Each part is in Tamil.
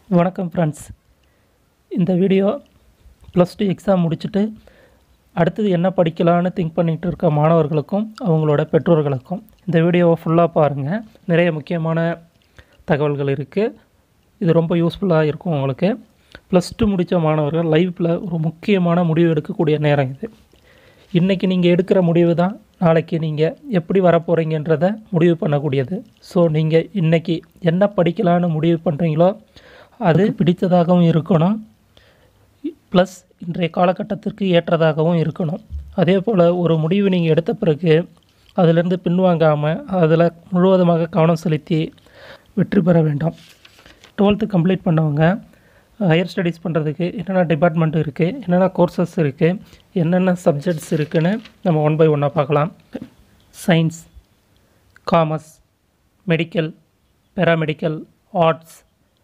வணக்கம் ஃப்ரெண்ட்ஸ் இந்த வீடியோ ப்ளஸ் டூ எக்ஸாம் முடிச்சுட்டு அடுத்தது என்ன படிக்கலான்னு திங்க் பண்ணிகிட்டு இருக்க மாணவர்களுக்கும் அவங்களோட பெற்றோர்களுக்கும் இந்த வீடியோவை ஃபுல்லாக பாருங்கள் நிறைய முக்கியமான தகவல்கள் இருக்குது இது ரொம்ப யூஸ்ஃபுல்லாக இருக்கும் உங்களுக்கு ப்ளஸ் டூ முடித்த மாணவர்கள் லைஃப்பில் ஒரு முக்கியமான முடிவு எடுக்கக்கூடிய நேரம் இது இன்றைக்கி நீங்கள் எடுக்கிற முடிவு தான் நாளைக்கு நீங்கள் எப்படி வரப்போகிறீங்கன்றத முடிவு பண்ணக்கூடியது ஸோ நீங்கள் இன்றைக்கி என்ன படிக்கலான்னு முடிவு பண்ணுறீங்களோ அது பிடித்ததாகவும் இருக்கணும் ப்ளஸ் இன்றைய காலகட்டத்திற்கு ஏற்றதாகவும் இருக்கணும் அதே போல் ஒரு முடிவு நீங்கள் எடுத்த பிறகு அதிலிருந்து பின்வாங்காமல் அதில் முழுவதுமாக கவனம் செலுத்தி வெற்றி பெற வேண்டாம் டுவெல்த்து கம்ப்ளீட் பண்ணவங்க ஹையர் ஸ்டடீஸ் பண்ணுறதுக்கு என்னென்ன டிபார்ட்மெண்ட் இருக்குது என்னென்ன கோர்சஸ் இருக்குது என்னென்ன சப்ஜெக்ட்ஸ் இருக்குன்னு நம்ம ஒன் பை ஒன்னாக பார்க்கலாம் science commerce medical paramedical arts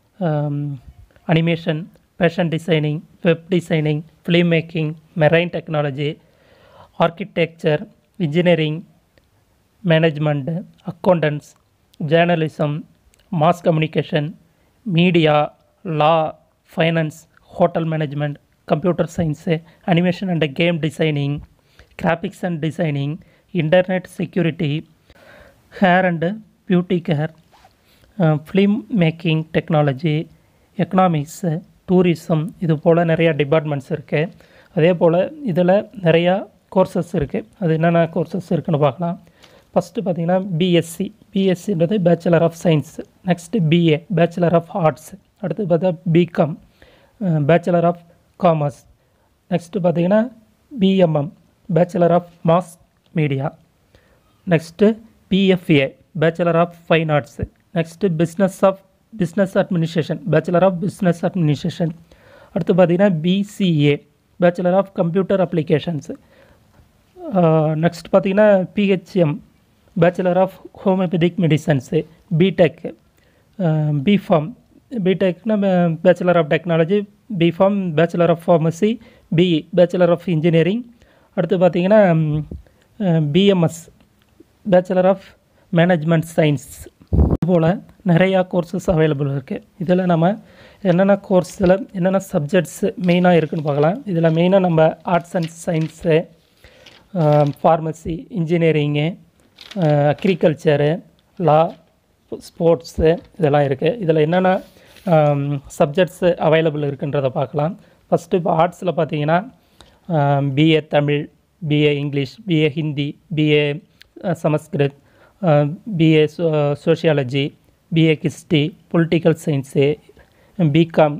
animation fashion designing web designing film making marine technology architecture engineering management accountancy journalism mass communication media law finance hotel management computer science animation and game designing graphics and designing internet security hair and beauty care film making technology economics tourism இது போல் நிறையா டிபார்ட்மெண்ட்ஸ் இருக்குது அதே போல் இதில் நிறையா கோர்சஸ் இருக்குது அது என்னென்ன கோர்சஸ் இருக்குன்னு பார்க்கலாம் ஃபஸ்ட்டு பார்த்தீங்கன்னா பிஎஸ்சி பிஎஸ்சின்றது bachelor of science next BA bachelor of arts அடுத்து பார்த்தா BCom bachelor of commerce next பார்த்தீங்கன்னா BMM bachelor of mass media next BFA bachelor of fine arts next business of business administration bachelor of business administration அடுத்து பார்த்தீங்கன்னா BCA bachelor of computer applications next பார்த்தீங்கன்னா BHM bachelor of homeopathic medicines BTech BPharm பிடெக்னா bachelor of technology BPharm bachelor of pharmacy BE bachelor of engineering அடுத்து பார்த்தீங்கன்னா BMS bachelor of management science போல் நிறையா கோர்சஸ் அவைலபிள் இருக்குது இதில் நம்ம என்னென்ன கோர்ஸில் என்னென்ன சப்ஜெக்ட்ஸு மெயினாக இருக்குதுன்னு பார்க்கலாம் இதில் மெயினாக நம்ம ஆர்ட்ஸ் அண்ட் சயின்ஸு ஃபார்மசி இன்ஜினியரிங்கு அக்ரிகல்ச்சரு லா ஸ்போர்ட்ஸு இதெல்லாம் இருக்குது இதில் என்னென்ன சப்ஜெக்ட்ஸு அவைலபிள் இருக்குன்றதை பார்க்கலாம் ஃபஸ்ட்டு இப்போ ஆர்ட்ஸில் பார்த்தீங்கன்னா BA Tamil BA English BA Hindi BA Sanskrit BA so sociology BA history political science BCom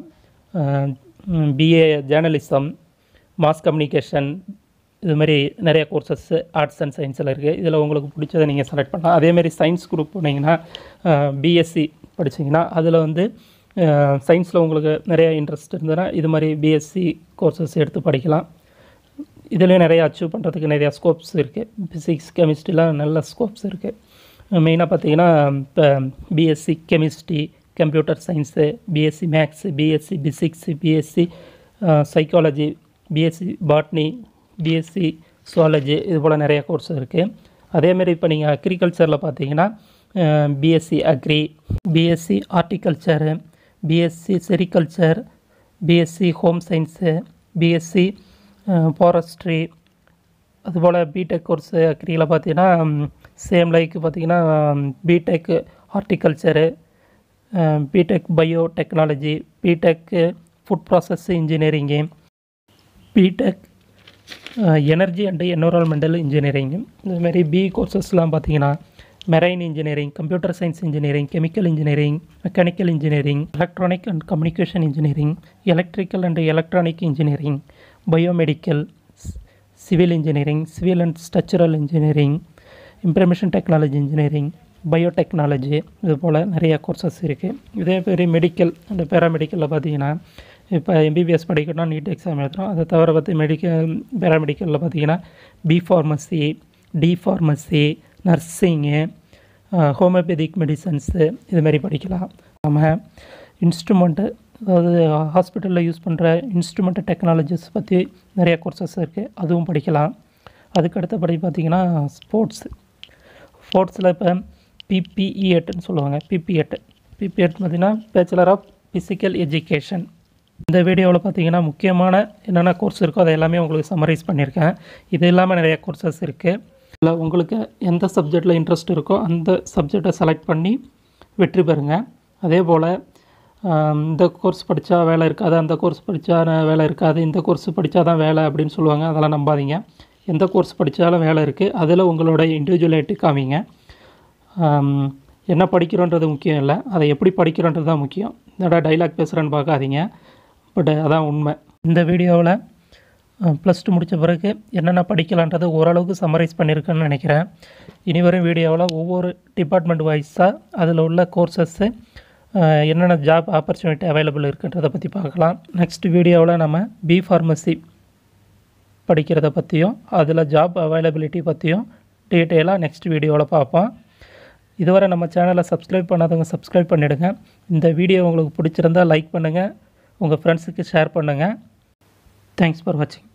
BA journalism mass communication இது மாதிரி நிறைய கோர்சஸ் ஆர்ட்ஸ் அண்ட் சயின்ஸில் இருக்குது இதில் உங்களுக்கு பிடிச்சதை நீங்கள் செலக்ட் பண்ணலாம் அதேமாரி சயின்ஸ் குரூப் போனீங்கன்னா பிஎஸ்சி படிச்சிங்கன்னா அதில் வந்து சயின்ஸில் உங்களுக்கு நிறைய இன்ட்ரெஸ்ட் இருந்ததுன்னா இது மாதிரி பிஎஸ்சி கோர்சஸ் எடுத்து படிக்கலாம் இதுலேயும் நிறைய அச்சீவ் பண்ணுறதுக்கு நிறையா ஸ்கோப்ஸ் இருக்குது ஃபிசிக்ஸ் கெமிஸ்ட்ரிலாம் நல்ல ஸ்கோப்ஸ் இருக்குது மெயினாக பார்த்தீங்கன்னா இப்போ BSc chemistry computer science BSc maths BSc physics BSc psychology BSc botany BSc zoology இது போல் நிறைய கோர்ஸ் இருக்குது அதேமாரி இப்போ நீங்கள் அக்ரிகல்ச்சரில் பார்த்தீங்கன்னா BSc agri BSc horticulture BSc sericulture BSc home science BSc forestry அதுபோல் பிடெக் கோர்ஸு அக்ரியில் பார்த்தீங்கன்னா சேம் லைக் பார்த்தீங்கன்னா BTech horticulture BTech bio technology BTech food process engineering BTech energy and environmental engineering இதுமாரி பி கோர்சஸ்லாம் பார்த்தீங்கன்னா marine engineering computer science engineering chemical engineering mechanical engineering electronic and communication engineering electrical and electronic engineering biomedical civil engineering civil and structural engineering information technology engineering biotechnology இது போல் நிறைய கோர்சஸ் இருக்குது இதே மாதிரி மெடிக்கல் அந்த பேராமெடிக்கலில் பார்த்தீங்கன்னா இப்போ எம்பிபிஎஸ் படிக்கணும்னா நீட் எக்ஸாம் எழுதுகிறோம் அதை தவிர பார்த்து மெடிக்கல் பேராமெடிக்கலில் பார்த்தீங்கன்னா B pharmacy D pharmacy nursing homeopathic medicines இதுமாரி படிக்கலாம் நம்ம இன்ஸ்ட்ருமெண்ட்டு அதாவது ஹாஸ்பிட்டலில் யூஸ் பண்ணுற இன்ஸ்ட்ருமெண்ட் டெக்னாலஜிஸ் பற்றி நிறைய கோர்சஸ் இருக்குது அதுவும் படிக்கலாம் அதுக்கு அடுத்தபடி பார்த்திங்கன்னா ஸ்போர்ட்ஸ் ஸ்போர்ட்ஸில் இப்போ பிபிஇ எட்டுன்னு சொல்லுவாங்க பிபி எட்டு பிபி எட் பார்த்திங்கன்னா பேச்சுலர் ஆஃப் ஃபிசிக்கல் எஜுகேஷன் இந்த வீடியோவில் பார்த்தீங்கன்னா முக்கியமான என்னென்ன கோர்ஸ் இருக்கோ அதை எல்லாமே உங்களுக்கு சம்மரைஸ் பண்ணியிருக்கேன் இது இல்லாமல் நிறைய கோர்சஸ் இருக்குது இல்லை உங்களுக்கு எந்த சப்ஜெக்டில் இன்ட்ரெஸ்ட் இருக்கோ அந்த சப்ஜெக்டை செலக்ட் பண்ணி வெற்றி பெறுங்க அதே போல் இந்த கோர்ஸ் படித்தா வேலை இருக்காது அந்த கோர்ஸ் படித்தா வேலை இருக்காது இந்த கோர்ஸ் படித்தா தான் வேலை அப்படின்னு சொல்லுவாங்க அதெல்லாம் நம்பாதீங்க எந்த கோர்ஸ் படித்தாலும் வேலை இருக்குது அதில் உங்களோட இண்டிவிஜுவலிட்டி காமிங்க ஆம், என்ன படிக்கிறோன்றது முக்கியம் இல்லை அதை எப்படி படிக்கிறோன்றது தான் முக்கியம் என்னடா டைலாக் பேசுகிறேன்னு பார்க்காதீங்க பட் அதான் உண்மை இந்த வீடியோவில் ப்ளஸ் டூ முடித்த பிறகு என்னென்ன படிக்கலான்றது ஓரளவுக்கு சம்மரைஸ் பண்ணியிருக்கேன்னு நினைக்கிறேன் இனி வரும் வீடியோவில் ஒவ்வொரு டிபார்ட்மெண்ட் வைஸாக அதில் உள்ள கோர்சஸ்ஸு என்னென்ன ஜாப் ஆப்பர்ச்சுனிட்டி அவைலபிள் இருக்குன்றதை பற்றி பார்க்கலாம் நெக்ஸ்ட் வீடியோவில் நம்ம பி ஃபார்மசி படிக்கிறத பற்றியும் அதில் ஜாப் அவைலபிலிட்டி பற்றியும் டீட்டெயிலாக நெக்ஸ்ட் வீடியோவில் பார்ப்போம் இதுவரை நம்ம சேனலை சப்ஸ்கிரைப் பண்ணாதவங்க சப்ஸ்கிரைப் பண்ணிவிடுங்க இந்த வீடியோ உங்களுக்கு பிடிச்சிருந்தா லைக் பண்ணுங்கள் உங்கள் ஃப்ரெண்ட்ஸுக்கு ஷேர் பண்ணுங்கள் தேங்க்ஸ் ஃபார் வாட்சிங்